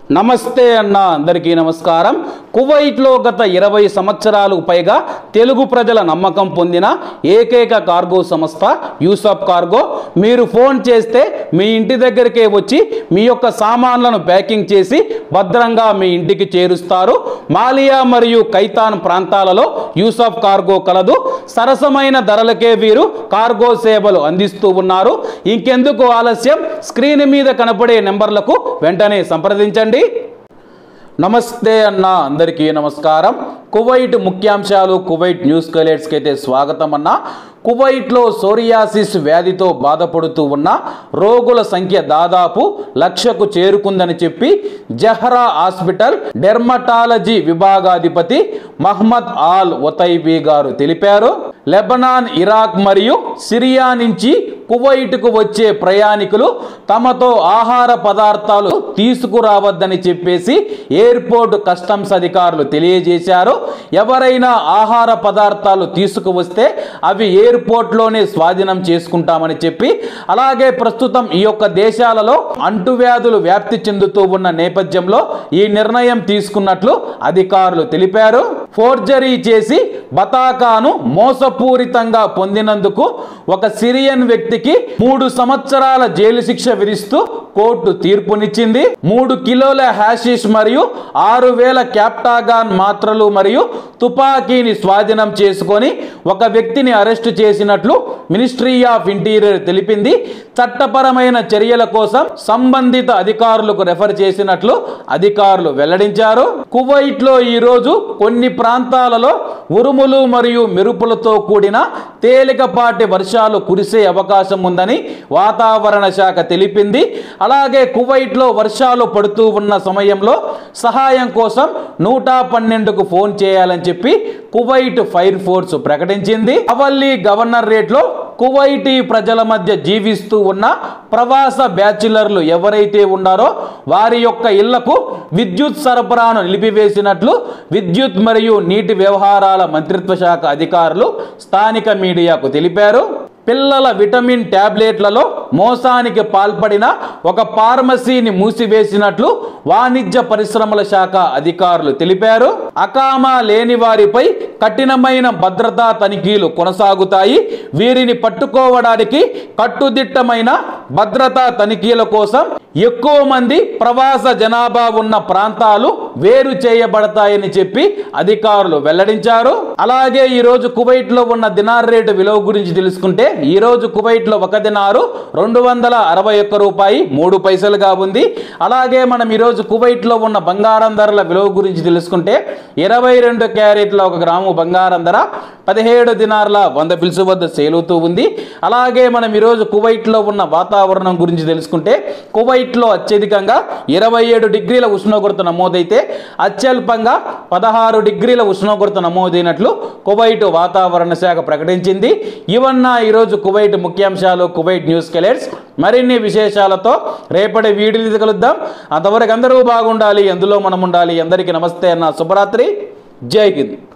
నమస్తే అన్న అందరికీ నమస్కారం కువైట్లో గత ఇరవై సంవత్సరాలకు పైగా తెలుగు ప్రజల నమ్మకం పొందిన ఏకైక కార్గో సంస్థ యూసఫ్ కార్గో మీరు ఫోన్ చేస్తే మీ ఇంటి దగ్గరికే వచ్చి మీ యొక్క సామాన్లను ప్యాకింగ్ చేసి భద్రంగా మీ ఇంటికి చేరుస్తారు మాలియా మరియు కైతాన్ ప్రాంతాలలో యూసఫ్ కార్గో కలదు సరసమైన ధరలకే వీరు కార్గో సేవలు అందిస్తూ ఉన్నారు ఇంకెందుకు ఆలస్యం స్క్రీన్ మీద కనపడే నెంబర్లకు వెంటనే సంప్రదించండి నమస్తే అన్న అందరికీ నమస్కారం కువైట్ ముఖ్యాంశాలు కువైట్ న్యూస్ కలేట్స్కి అయితే స్వాగతం అన్న కువైట్లో సోరియాసిస్ వ్యాధితో బాధపడుతూ ఉన్న రోగుల సంఖ్య దాదాపు లక్షకు చేరుకుందని చెప్పి జహ్రా హాస్పిటల్ డెర్మటాలజీ విభాగాధిపతి మహ్మద్ ఆల్ ఒతైబీ గారు తెలిపారు లెబనాన్ ఇరాక్ మరియు సిరియా నుంచి కువైట్కు వచ్చే ప్రయాణికులు తమతో ఆహార పదార్థాలు తీసుకురావద్దని చెప్పేసి ఎయిర్పోర్ట్ కస్టమ్స్ అధికారులు తెలియజేశారు ఎవరైనా ఆహార పదార్థాలు తీసుకువస్తే అవి ఎయిర్పోర్ట్లోనే స్వాధీనం చేసుకుంటామని చెప్పి అలాగే ప్రస్తుతం ఈ యొక్క దేశాలలో అంటువ్యాధులు వ్యాప్తి చెందుతూ ఉన్న నేపథ్యంలో ఈ నిర్ణయం తీసుకున్నట్లు అధికారులు తెలిపారు ఫోర్జరీ చేసి బతాకాను మోసపూరితంగా పొందినందుకు ఒక సిరియన్ వ్యక్తికి మూడు సంవత్సరాల జైలు శిక్ష విధిస్తూ కోర్టు తీర్పునిచ్చింది మూడు కిలోల హ్యాషిష్ మరియు ఆరు వేల క్యాప్టాగాన్ మాత్రలు మరియు తుపాకీని స్వాధీనం చేసుకొని ఒక వ్యక్తిని అరెస్టు చేసినట్లు మినిస్ట్రీ ఆఫ్ ఇంటీరియర్ తెలిపింది చట్టపరమైన చర్యల కోసం సంబంధిత అధికారులకు రెఫర్ చేసినట్లు అధికారులు వెల్లడించారు కువైట్ లో ఈ రోజు కొన్ని ప్రాంతాలలో ఉరుములు మరియు మెరుపులతో కూడిన తేలికపాటి వర్షాలు కురిసే అవకాశం ఉందని వాతావరణ శాఖ తెలిపింది అలాగే కువైట్లో వర్షాలు పడుతూ ఉన్న సమయంలో సహాయం కోసం నూట పన్నెండుకు ఫోన్ చేయాలని చెప్పి కువైట్ ఫైర్ ఫోర్స్ ప్రకటించింది అవల్లీ గవర్నర్ రేట్లో కువైటీ ప్రజల మధ్య జీవిస్తూ ఉన్న ప్రవాస బ్యాచులర్లు ఎవరైతే ఉన్నారో వారి యొక్క ఇళ్లకు విద్యుత్ సరఫరాను నిలిపివేసినట్లు విద్యుత్ మరియు నీటి వ్యవహారాల మంత్రిత్వ శాఖ అధికారులు స్థానిక మీడియాకు తెలిపారు పిల్లల విటమిన్ టాబ్లెట్లలో మోసానికి పాల్పడిన ఒక ఫార్మసీని మూసివేసినట్లు వాణిజ్య పరిశ్రమల శాఖ అధికారులు తెలిపారు అకామా లేని వారిపై కఠినమైన భద్రతా తనిఖీలు కొనసాగుతాయి వీరిని పట్టుకోవడానికి కట్టుదిట్టమైన భద్రతా తనిఖీల కోసం ఎక్కువ మంది ప్రవాస జనాభా ఉన్న ప్రాంతాలు వేరు చేయబడతాయని చెప్పి అధికారులు వెల్లడించారు అలాగే ఈ రోజు కువైట్ లో ఉన్న దినార్ రేటు విలువ గురించి తెలుసుకుంటే ఈ రోజు కువైట్ లో ఒక దినారు రెండు వందల అరవై ఒక్క రూపాయి మూడు పైసలుగా ఉంది అలాగే మనం ఈ రోజు కువైట్ లో ఉన్న బంగారం ధరల విలువ గురించి తెలుసుకుంటే ఇరవై రెండు క్యారెట్ల ఒక గ్రాము బంగారం ధర పదిహేడు దినార్ల వంద పిలుసు వద్ద సేలుతూ ఉంది అలాగే మనం ఈరోజు కువైట్లో ఉన్న వాతావరణం గురించి తెలుసుకుంటే కువైట్లో అత్యధికంగా ఇరవై ఏడు డిగ్రీల ఉష్ణోగ్రత నమోదైతే అత్యల్పంగా పదహారు డిగ్రీల ఉష్ణోగ్రత నమోదైనట్లు కువైట్ వాతావరణ శాఖ ప్రకటించింది ఇవన్న ఈరోజు కువైట్ ముఖ్యాంశాలు కువైట్ న్యూస్ కెలెట్స్ మరిన్ని విశేషాలతో రేపటి వీడియోలు కలుద్దాం అంతవరకు అందరూ బాగుండాలి ఎందులో మనం ఉండాలి అందరికీ నమస్తే అన్న శుభరాత్రి జై హింద్